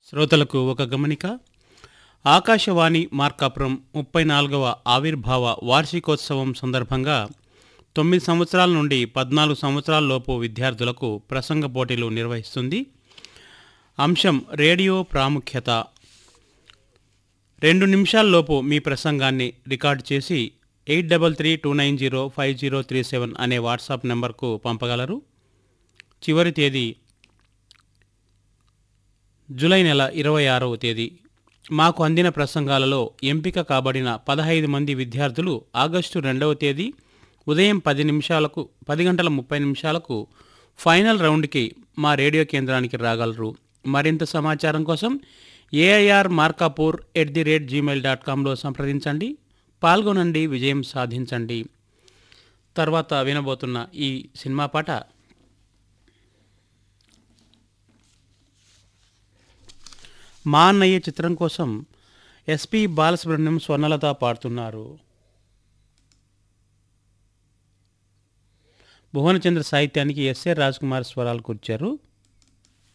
శ్రోతలకు ఒక గమనిక ఆకాశవాణి మార్కాపురం ముప్పై నాలుగవ ఆవిర్భావ వార్షికోత్సవం సందర్భంగా తొమ్మిది సంవత్సరాల నుండి పద్నాలుగు సంవత్సరాల లోపు విద్యార్థులకు ప్రసంగ పోటీలు నిర్వహిస్తుంది అంశం రేడియో ప్రాముఖ్యత రెండు నిమిషాల్లోపు మీ ప్రసంగాన్ని రికార్డు చేసి eight double three two nine zero five zero three seven అనే వాట్సాప్ నెంబర్కు పంపగలరు చివరి తేదీ జూలై నెల ఇరవై ఆరవ తేదీ మాకు అందిన ప్రసంగాలలో ఎంపిక కాబడిన పదహైదు మంది విద్యార్థులు ఆగస్టు రెండవ తేదీ ఉదయం పది నిమిషాలకు పది గంటల ముప్పై నిమిషాలకు ఫైనల్ రౌండ్కి మా రేడియో కేంద్రానికి రాగలరు మరింత సమాచారం కోసం AIR Markapur at the rate Gmail dot కామ్లో సంప్రదించండి పాల్గొనండి విజయం సాధించండి తర్వాత వినబోతున్న ఈ సినిమా పాట మా అన్నయ్య చిత్రం కోసం ఎస్పి బాలసుబ్రహ్మణ్యం స్వర్ణలత పాడుతున్నారు భువనచంద్ర సాహిత్యానికి ఎస్ఏ రాజ్ కుమార్ స్వరాలు కూర్చారు